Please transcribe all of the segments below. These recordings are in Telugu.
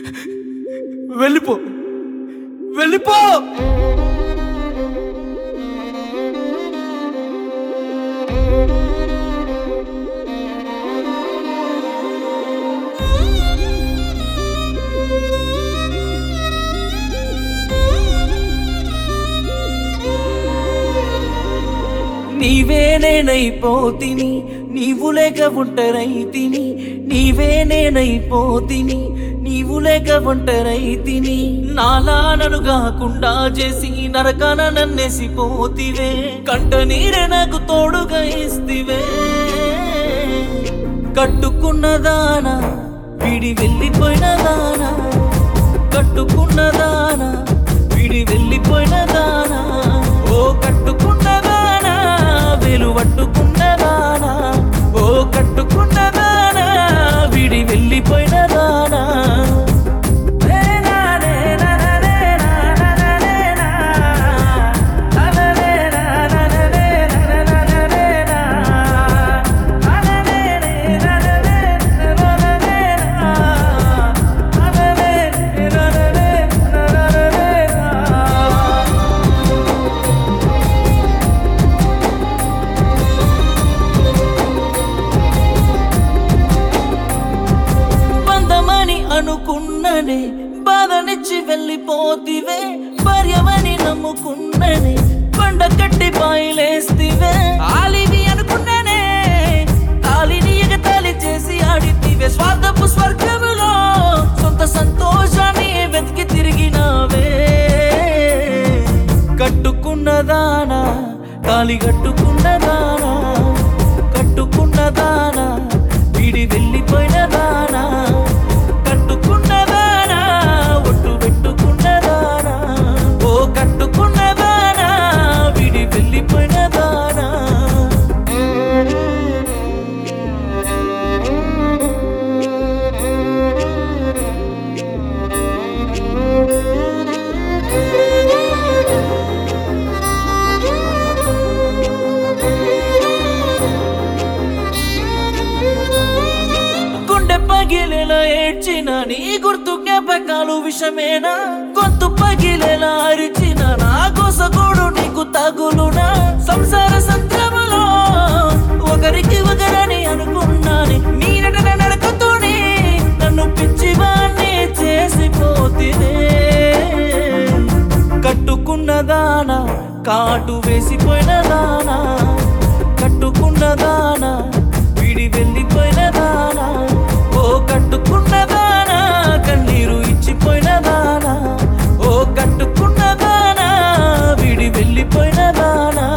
వెళ్ళిపో వెళ్ళిపో నీవే నేనైపోతిని నీవు లేక ఒంటరైతిని నీవే నేనైపోతిని నీవు లేక ఒంటరైతిని నాలా నన్ను కాకుండా చేసి నరకాన నన్నేసిపోతివే కంట నీరే నాకు తోడుగా ఇస్తివే కట్టుకున్న దానా విడి వెళ్ళిపోయిన దానా కట్టుకున్న దానా విడి వెళ్ళిపోయిన దానా ఓ కట్టుకున్న దానా వేలు పట్టుకున్న దానా ఓ కట్టుకున్న దానా విడి వెళ్ళిపోయిన దానా బంధమని అనుకున్ననే బాధనిచ్చి వెళ్ళిపోతివే భార్యవని నమ్ముకున్ననే పండ కట్టి పాయలేస్తివే ఆలివి అనుకున్ననే తాలిని ఎగతాళి చేసి ఆడితివే స్వార్థపు స్వర్గములో సొంత సంతోషాన్ని వెతికి తిరిగినావే కట్టుకున్నదానా తాలి కట్టుకున్నదానా కట్టుకున్నదానా వీడి వెళ్ళిపోయిన దానా కట్టుకున్నదానా ఒట్టు పెట్టుకున్నదానా ఓ కట్టుకున్నదానా వీడి వెళ్ళిపోయిన దానా గుండె పగిలేలా ఏడ్చిన నీ గుర్తు జ్ఞాపకాలు విషమేనా గొంతు పగిలేలా అరిచిన నా కోసగోడు నీకు తగులునా సంసార సంద్రములో ఒకరికి ఒకరని అనుకున్నాని నీ నటన నడకతోనే నన్ను పిచ్చివాణ్ణి చేసిపోతినే కట్టుకున్న దానా కాటు వేసిపోయిన దానా కట్టుకున్న దానా విడి వెళ్ళిపోయిన దానా ఓ కట్టుకున్న దానా కన్నీరు ఇచ్చిపోయిన దానా ఓ కట్టుకున్న దానా విడి వెళ్ళిపోయిన దానా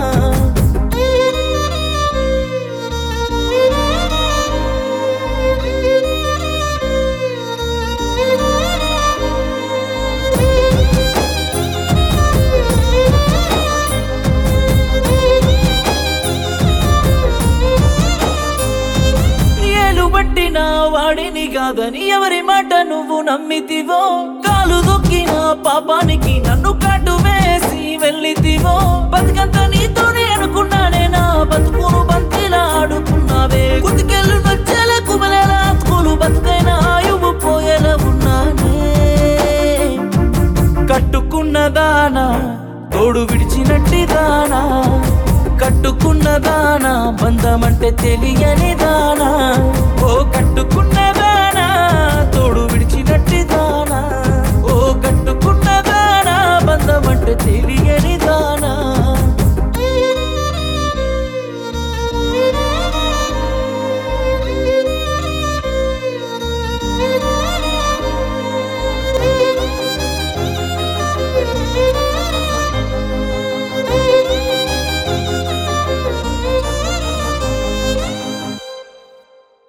ఏలు పట్టిన వాడిని కాదని ఎవరి మాట నువ్వు నమ్మితివో కాలు దొక్కిన పాపానికి నన్ను కాటు వేసి వెళ్ళితివో బతుకంత నీతోనే అనుకున్నానే నా బతుకును బంతిలా ఆడుకున్నావే కుతికెళ్ళు నచ్చేల కుమలేల అతుకులు బతుకైన ఆయువు పోయేలా ఉన్నానే కట్టుకున్న దానా తోడు విడిచినట్టి దానా కట్టుకున్న దానా బంధమంటే తెలియని దానా ఓ కట్టుకున్న దానా తోడు